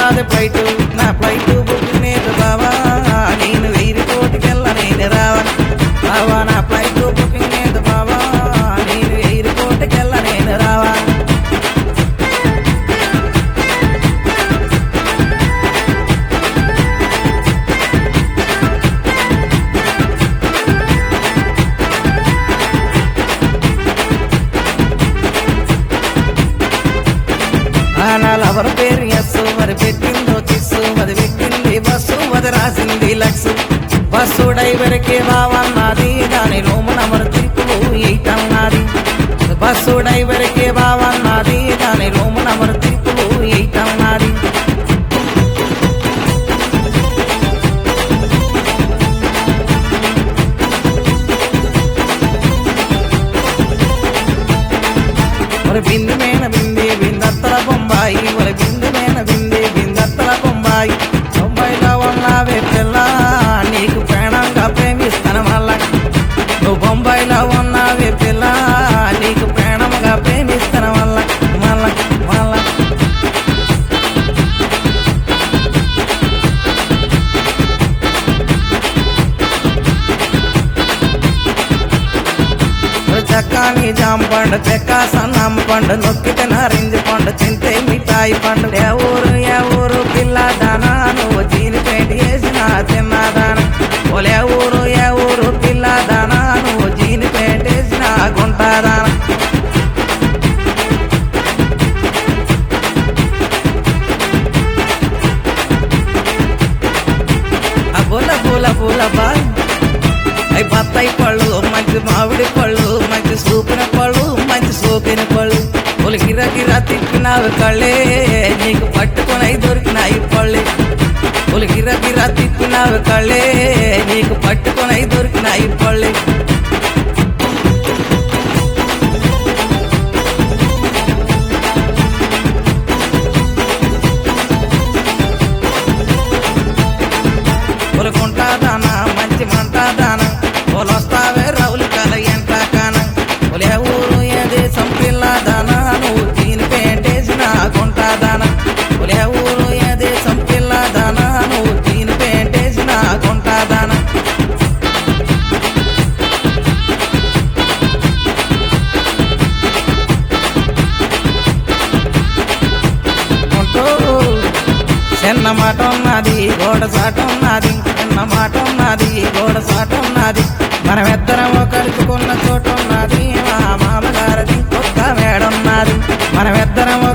ఉన్నది ఫ్లైట్ నా flight book లేదు బావా నేను వెయ్యి కోటికెళ్ళ నేను రావా బావా నా ఫ్లైట్ బుకింగ్ లేదు బావా నేను వెయ్యి కోటికెళ్ళ నేను రావా ఆనాలు ఎవరి పేరు ఎస్సు మరి పెట్టిందో కిస్సు అది పెట్టింది బస్సు అది రాసింది లక్స్ బస్సు డ్రైవర్కి బావన్నది దాని రూము నమరు తిరుపులు ఎయిట్ అన్నది బస్సు డ్రైవర్కి బావన్నది దాని రూము నమరు తిరుపులు ఎయిట్ అన్నది ఒరే బిందు మేన బింది బిందత్తల బొంబాయి ఒరే బిందు మేన బింది బిందత్తల బొంబాయి బొంబాయిలో ఉన్నావే పిల్ల నీకు ప్రాణంగా ప్రేమిస్తాను మళ్ళా నువ్వు బొంబాయిలో ఉన్నావే పిల్ల నీకు ప్రాణంగా ప్రేమిస్తాను మళ్ళా మళ్ళా మళ్ళా చక్కాని జామ పండు చెక్క సన్నం పండు నొక్కితే నారింజ పండు చింతే మిఠాయి పండు ఏ ఊరు ఏ ఊరు పిల్ల దానా నువ్వు చీని పెయింట్ వేసిన తిన్నదాన ఓలే ఊరు ఏ ఊరు పిల్ల దానా నువ్వు చీని పెయింట్ వేసిన గుంటాదాన ఆ పూల పూల పూల బాయ్ అవి బత్తాయి పళ్ళు మంచి మామిడి పళ్ళు మంచి సూపిన పళ్ళు మంచి సోపిన పళ్ళు పులి గిర గిర తిప్పినావు కళ్ళే నీకు పట్టుకొని దొరికినాయి పళ్ళే పులి గిర గిర తిప్పినావు కళ్ళే నీకు పట్టుకొని దొరికినాయి పళ్ళే పులుకుంటాదానా మంచి మంటాదానా పొలొస్తావే రౌలు కల ఎంట కాన పులే ఊరు ఏ దేశం పిల్లదానా నువ్వు దీని పేంటేసిన గుంటాదానా పులే ఊరు ఏ దేశం పిల్లదానా నువ్వు దీని పేంటేసిన గుంటాదానా ఉంటూ చిన్న మాట ఉన్నది గోడ సాట ఉన్నది చిన్న మాట ఉన్నది గోడ సాట ఉన్నది మనమిద్దరము కలుపుకున్న చోటు ఉన్నది మా మామగారిది కొత్త మేడున్నది మనమిద్దరము